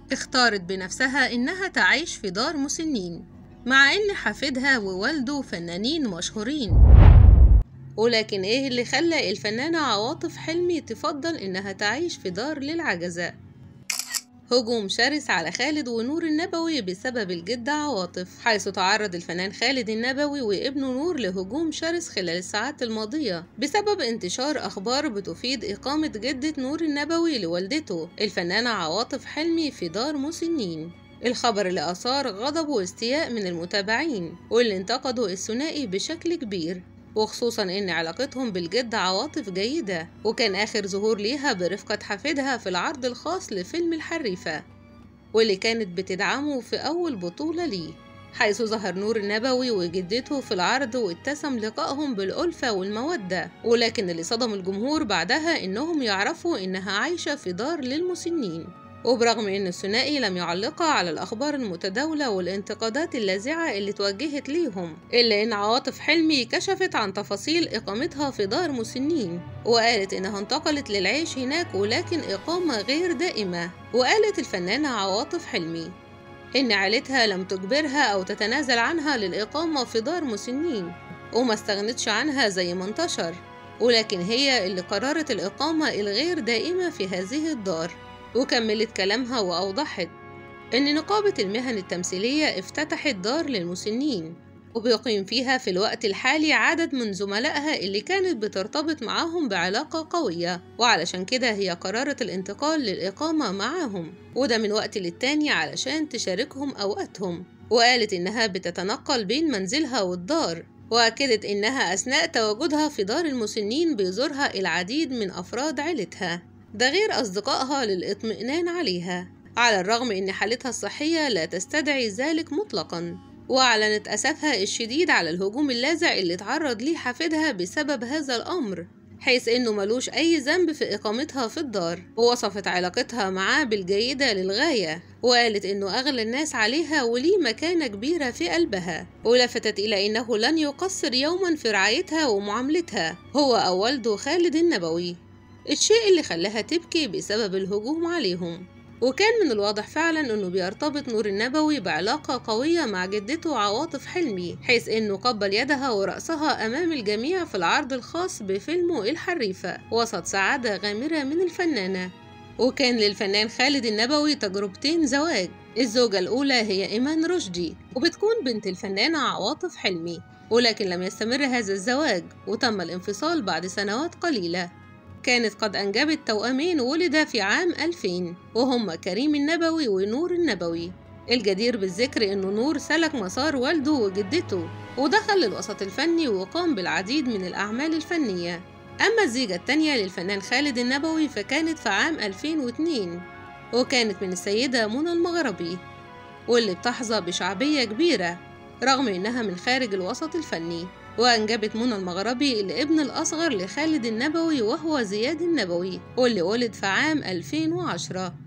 اختارت بنفسها إنها تعيش في دار مسنين مع إن حفيدها ووالده فنانين مشهورين ولكن إيه اللي خلى الفنانة عواطف حلمي تفضل إنها تعيش في دار للعجزاء هجوم شرس على خالد ونور النبوي بسبب الجدة عواطف حيث تعرض الفنان خالد النبوي وابنه نور لهجوم شرس خلال الساعات الماضية بسبب انتشار أخبار بتفيد إقامة جدة نور النبوي لوالدته الفنانة عواطف حلمي في دار مسنين الخبر اللي أثار غضب واستياء من المتابعين واللي انتقدوا الثنائي بشكل كبير وخصوصا ان علاقتهم بالجد عواطف جيدة وكان اخر ظهور ليها برفقة حفيدها في العرض الخاص لفيلم الحريفة واللي كانت بتدعمه في اول بطولة ليه حيث ظهر نور النبوي وجدته في العرض واتسم لقائهم بالألفة والمودة ولكن اللي صدم الجمهور بعدها إنهم يعرفوا إنها عايشة في دار للمسنين وبرغم أن الثنائي لم يعلق على الأخبار المتداولة والانتقادات اللاذعة اللي توجهت ليهم إلا أن عواطف حلمي كشفت عن تفاصيل إقامتها في دار مسنين وقالت إنها انتقلت للعيش هناك ولكن إقامة غير دائمة وقالت الفنانة عواطف حلمي إن عيلتها لم تجبرها أو تتنازل عنها للإقامة في دار مسنين وما استغنتش عنها زي ما انتشر ولكن هي اللي قررت الإقامة الغير دائمة في هذه الدار وكملت كلامها وأوضحت إن نقابة المهن التمثيلية افتتحت دار للمسنين وبيقيم فيها في الوقت الحالي عدد من زملائها اللي كانت بترتبط معاهم بعلاقة قوية وعلشان كده هي قررت الانتقال للإقامة معاهم وده من وقت للتاني علشان تشاركهم أوقاتهم وقالت إنها بتتنقل بين منزلها والدار وأكدت إنها أثناء تواجدها في دار المسنين بيزورها العديد من أفراد عيلتها ده غير أصدقائها للإطمئنان عليها على الرغم إن حالتها الصحية لا تستدعي ذلك مطلقا وأعلنت أسفها الشديد على الهجوم اللاذع اللي تعرض ليه حفيدها بسبب هذا الأمر حيث إنه ملوش أي ذنب في إقامتها في الدار ووصفت علاقتها معاه بالجيدة للغاية وقالت إنه أغلى الناس عليها وليه مكانة كبيرة في قلبها ولفتت إلى إنه لن يقصر يوما في رعايتها ومعاملتها هو أو والده خالد النبوي الشيء اللي خلاها تبكي بسبب الهجوم عليهم وكان من الواضح فعلا انه بيرتبط نور النبوي بعلاقة قوية مع جدته عواطف حلمي حيث انه قبل يدها ورأسها امام الجميع في العرض الخاص بفيلمه الحريفة وسط سعادة غامرة من الفنانة وكان للفنان خالد النبوي تجربتين زواج الزوجة الأولى هي إيمان رشدي وبتكون بنت الفنانة عواطف حلمي ولكن لم يستمر هذا الزواج وتم الانفصال بعد سنوات قليلة كانت قد أنجبت توأمين ولد في عام 2000 وهما كريم النبوي ونور النبوي الجدير بالذكر إنه نور سلك مسار والده وجدته ودخل الوسط الفني وقام بالعديد من الأعمال الفنية أما الزيجة التانية للفنان خالد النبوي فكانت في عام 2002 وكانت من السيدة منى المغربي واللي بتحظى بشعبية كبيرة رغم إنها من خارج الوسط الفني وأنجبت منى المغربي الابن الأصغر لخالد النبوي وهو زياد النبوي واللي ولد في عام 2010